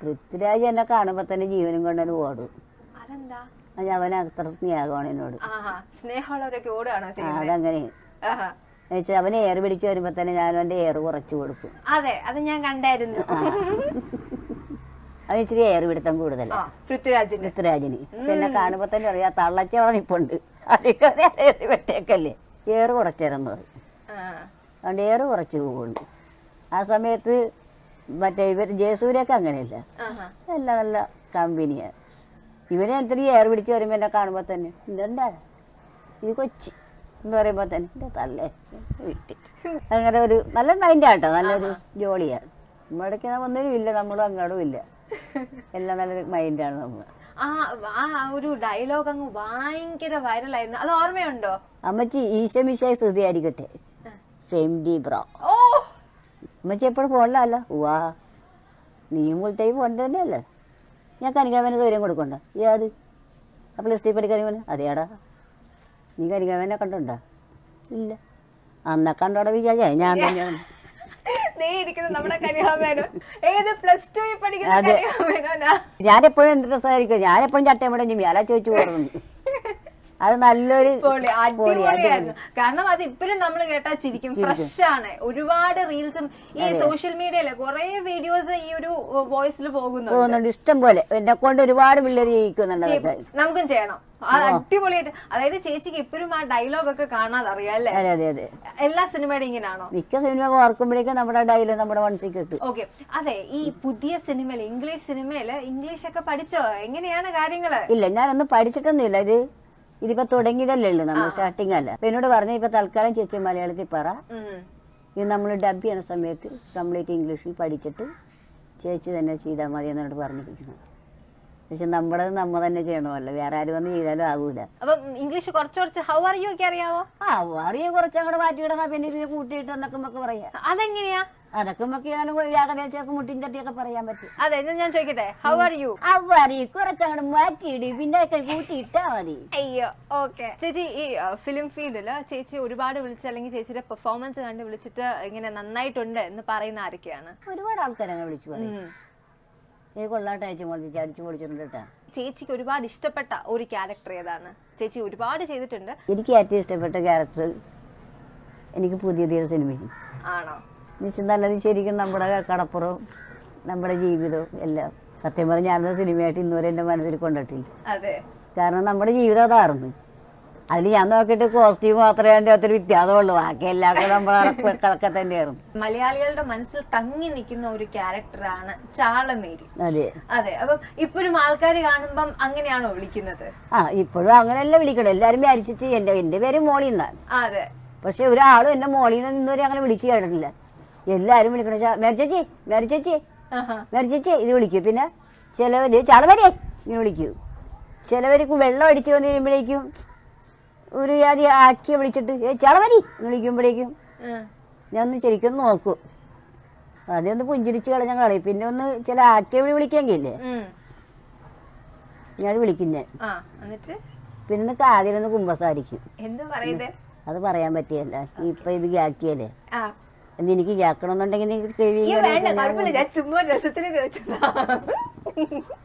പൃഥ്വിരാജ് എന്നെ കാണുമ്പോൾ തന്നെ ജീവനും കൊണ്ടു ഓടും അതെന്താ അത് അവൻ അത്ര സ്നേഹമാണ് എന്നോട് ആഹാ സ്നേഹമുള്ളവരൊക്കെ ഓടുകയാണോ ആ, ചെയ്യുന്നത് അതങ്ങനെ ആഹാ എന്നുവെച്ചാൽ അവന് ഏറ് പിടിച്ച് വരുമ്പോൾ തന്നെ ഞാൻ അവൻ്റെ ഏറ് കുറച്ച് കൊടുക്കും അതെ അത് ഞാൻ കണ്ടായിരുന്നു അത് ഇച്ചിരി ഏറ് പിടുത്തം കൂടുതൽ ആ പൃഥ്വിരാജിന്റെ പൃഥ്വിരാജിന് പിന്നെ കാണുമ്പോൾ തന്നെ അറിയാം തള്ളച്ചവള നിപ്പുണ്ട് അതിലേക്ക് ഏറ് വെട്ടേക്കല്ലേ ഏറ് കുറച്ചേരെന്ന് പറയും ആ, അതുകൊണ്ട് ഏറ് കുറച്ച് പോകുള്ളൂ ആ സമയത്ത് മറ്റേ ഇവർ ജയസൂര്യൊക്കെ അങ്ങനെയല്ല ആഹാ. നല്ല നല്ല കമ്പനിയാണ് ഇവനെ എന്തിനീ ഏറ് പിടിച്ച് വരുമ്പോൾ എന്നെ കാണുമ്പോൾ തന്നെ ഇതെന്താ ഇത് കൊച്ചി എന്ന് പറയുമ്പോൾ തന്നെ എൻ്റെ തള്ളേ വീട്ടിൽ അങ്ങനെ ഒരു നല്ല മൈൻഡ് ആട്ടോ നല്ലൊരു ജോളിയാണ് നമ്മളിടയ്ക്ക് ഒന്നിനും ഇല്ല നമ്മളും അങ്ങോട്ടും ഇല്ല എല്ലാം നല്ലൊരു മൈൻഡാണ് നമ്മൾ ആ ആ ഒരു ഡയലോഗ് അങ്ങ് ഭയങ്കര വൈറലായിരുന്നു അത് ഓർമ്മയുണ്ടോ അമ്മച്ചി ഈശമിശായി ശ്രുതിയായിരിക്കട്ടെ സെയിം ഡി ബ്രോ ഓ അമ്മച്ചി എപ്പോഴും ഫോണിലല്ല വാ നീയും മുൾട്ടൈ ഫോൺ തന്നെയല്ലേ ഞാൻ കനികാമനെ സൗകര്യം കൊടുക്കണ്ട ഏത് അപ്പോൾ ലിസ്റ്റിൽ പഠിക്കാൻ അതേടാ നീ കനികാമനെ കണ്ടുണ്ടോ ഇല്ല അന്ന കണ്ടോടെ വിചാരിച്ചാ ഞാൻ തന്നെയാണ് നീ ഇരിക്കുന്നത് നമ്മുടെ കനിഹാമേനോൻ ഏത് പ്ലസ് ടു പഠിക്കുന്ന അതെ. കനിഹാമേനോനാ ഞാനെപ്പോഴും എന്ത് രസമായിരിക്കും ഞാനെപ്പോഴും ചട്ടയും ഇവിടെ ചെയ്യും അല ചോദിച്ചു പോകുന്നു അത് നല്ലൊരു പൊളി പൊളി, അടിപൊളിയായിരുന്നു കാരണം അത് ഇപ്പോഴും നമ്മൾ കേട്ടാ ചിരിക്കും ഫ്രഷ് ആണ് ഒരുപാട് റീൽസും ഈ സോഷ്യൽ മീഡിയയില് കുറെ വീഡിയോസ് ഈ ഒരു വോയിസിൽ പോകുന്നുണ്ട് പോകുന്നുണ്ട് ഇഷ്ടം പോലെ എന്നെ കൊണ്ട് ഒരുപാട് പിള്ളേർ ജയിക്കുന്നുണ്ട് അതൊക്കെ നമുക്കും ചെയ്യണം അത് അടിപൊളിയായിട്ട് അതായത് ചേച്ചിക്ക് ഇപ്പോഴും ആ ഡയലോഗ് ഒക്കെ കാണാതെ അറിയാം അല്ലേ അതെ അതെ അതെ എല്ലാ സിനിമയുടെ ഇങ്ങനെയാണോ മിക്ക സിനിമ ഓർക്കുമ്പോഴേക്കും നമ്മുടെ ഡയലോഗ് നമ്മുടെ മനസ്സിൽ കിട്ടും ഓക്കെ അതെ ഈ പുതിയ സിനിമയിൽ ഇംഗ്ലീഷ് സിനിമയില് ഇംഗ്ലീഷ് ഒക്കെ പഠിച്ചോ എങ്ങനെയാണ് കാര്യങ്ങള് ഇല്ല ഞാനൊന്നും പഠിച്ചിട്ടൊന്നുമില്ല ഇത് ഇതിപ്പോ തുടങ്ങിയതല്ലേ ഉള്ളൂ നമ്മൾ സ്റ്റാർട്ടിങ് അല്ല അപ്പൊ എന്നോട് പറഞ്ഞു ഇപ്പൊ തൽക്കാലം ചേച്ചി മലയാളത്തിൽ പറ ഉം. ഇത് നമ്മൾ ഡബ് ചെയ്യണ സമയത്ത് കംപ്ലീറ്റ് ഇംഗ്ലീഷിൽ പഠിച്ചിട്ട് ചേച്ചി തന്നെ ചെയ്താൽ മതി എന്നോട് പറഞ്ഞിരിക്കുന്നത് പക്ഷെ നമ്മുടെ നമ്മ തന്നെ ചെയ്യണമല്ലോ വേറെ ആരും വന്ന് ചെയ്താലും ആകൂല അപ്പം ഇംഗ്ലീഷ് കുറച്ച് കുറച്ച് ഹൗ ആർ യു ഒക്കെ അറിയാവോ ആ അറിയ കുറച്ചങ്ങോട്ട് മാറ്റിയിടണം പിന്നെ ഇതിന് കൂട്ടിയിട്ട് എന്നൊക്കെ നമുക്ക് പറയാം അതെങ്ങനെയാ അതൊക്കെ നമുക്ക് ഞാൻ ഏകദേശമൊക്കെ മുട്ടിൻ തട്ടിയൊക്കെ പറയാൻ പറ്റും അതെ ഇത് ഞാൻ ചോദിക്കട്ടെ ഹൗ ആർ യു അവറി കുറച്ചങ്ങോട്ട് മാറ്റിയിട് പിന്നെ ഒക്കെ കൂട്ടിയിട്ടാ മതി അയ്യോ ഓക്കെ ചേച്ചി ഈ ഫിലിം ഫീൽഡില് ചേച്ചി ഒരുപാട് വിളിച്ച് അല്ലെങ്കിൽ ചേച്ചിയുടെ പെർഫോമൻസ് കണ്ട് വിളിച്ചിട്ട് ഇങ്ങനെ നന്നായിട്ടുണ്ട് എന്ന് പറയുന്ന ആരൊക്കെയാണ് ഒരുപാട് ആൾക്കാരങ്ങനെ വിളിച്ചു പറയും ഉം. ഈ കൊള്ളാട്ട് അയച്ചു പൊളിച്ച് അടിച്ചു പൊളിച്ചിട്ടുണ്ട് കേട്ടാ ചേച്ചിക്ക് ഒരുപാട് ഇഷ്ടപ്പെട്ട ഒരു ക്യാരക്ടർ ഏതാണ് ചേച്ചി ഒരുപാട് ചെയ്തിട്ടുണ്ട് എനിക്ക് ഏറ്റവും ഇഷ്ടപ്പെട്ട ക്യാരക്ടർ എനിക്ക് പുതിയ തീയ സിനിമയും ആണോ എന്നുവെച്ചാൽ നല്ലത് ശരിക്കും നമ്മുടെ കടപ്പുറവും നമ്മുടെ ജീവിതവും എല്ലാം സത്യം പറഞ്ഞാൽ ഞാനത് സിനിമയായിട്ട് ഇന്നുവരെ എൻ്റെ മനസ്സിൽ കൊണ്ടിട്ടില്ല അതെ കാരണം നമ്മുടെ ജീവിതം അതായിരുന്നു അതിൽ ഞാൻ നോക്കിയിട്ട് കോസ്റ്റ്യൂം മാത്രമേ അതിൻ്റെ അകത്തൊരു വ്യത്യാസമുള്ളൂ ബാക്കി എല്ലാവർക്കും നമ്മുടെ കണക്കെ തന്നെയായിരുന്നു മലയാളികളുടെ മനസ്സിൽ തങ്ങി നിൽക്കുന്ന ഒരു ക്യാരക്ടറാണ് ചാളമേരി അതെ അതെ അപ്പം ഇപ്പോഴും ആൾക്കാർ കാണുമ്പം അങ്ങനെയാണോ വിളിക്കുന്നത് ആ ഇപ്പോഴും അങ്ങനെയല്ല വിളിക്കണം എല്ലാവരും വിചാരിച്ചിട്ട് എൻ്റെ എൻ്റെ പേര് മോളി എന്നാണ് അതെ പക്ഷെ ഒരാളും എന്നെ മോളിൽ നിന്ന് ഇന്നുവരെ അങ്ങനെ വിളിച്ചു കേട്ടിട്ടില്ല എല്ലാവരും വിളിക്കണം ചാ- മേരിച്ചേച്ചി മേരിച്ചേച്ചി ആഹാ. മേരിച്ചേച്ചി ഇത് വിളിക്കും പിന്നെ ചിലവര് ചളവരെ ഇങ്ങനെ വിളിക്കും ചിലവർക്ക് വെള്ളം അടിച്ചു വന്നു കഴിയുമ്പോഴേക്കും ഒരു ജാതി ആക്കിയ വിളിച്ചിട്ട് ഏ ചളവരി എന്ന് വിളിക്കുമ്പോഴേക്കും ഉം. ഞാൻ ഒന്ന് ശരിക്കും നോക്കും ആദ്യം ഒന്ന് പുഞ്ചിരിച്ച് കളഞ്ഞാൽ കളയും പിന്നെ ഒന്ന് ചില ആക്കിയ വിളി വിളിക്കാമെങ്കിലേ ഉം. ഞാൻ വിളിക്കും ഞാൻ ആ എന്നിട്ട് പിന്നെ ഒന്ന് കാതിലൊന്ന് കുമ്പസാരിക്കും എന്ത് പറയുന്നേ അത് പറയാൻ പറ്റിയല്ല ഇപ്പൊ ഇത് ഗ്യാക്കിയല്ലേ ആ എന്ന് എനിക്ക് കേൾക്കണമെന്നുണ്ടെങ്കിൽ എനിക്ക് കേൾവി ഈ വേണ്ട കുഴപ്പമില്ല ഞാൻ ചുമ്മാ രസത്തിന് ചോദിച്ചതാ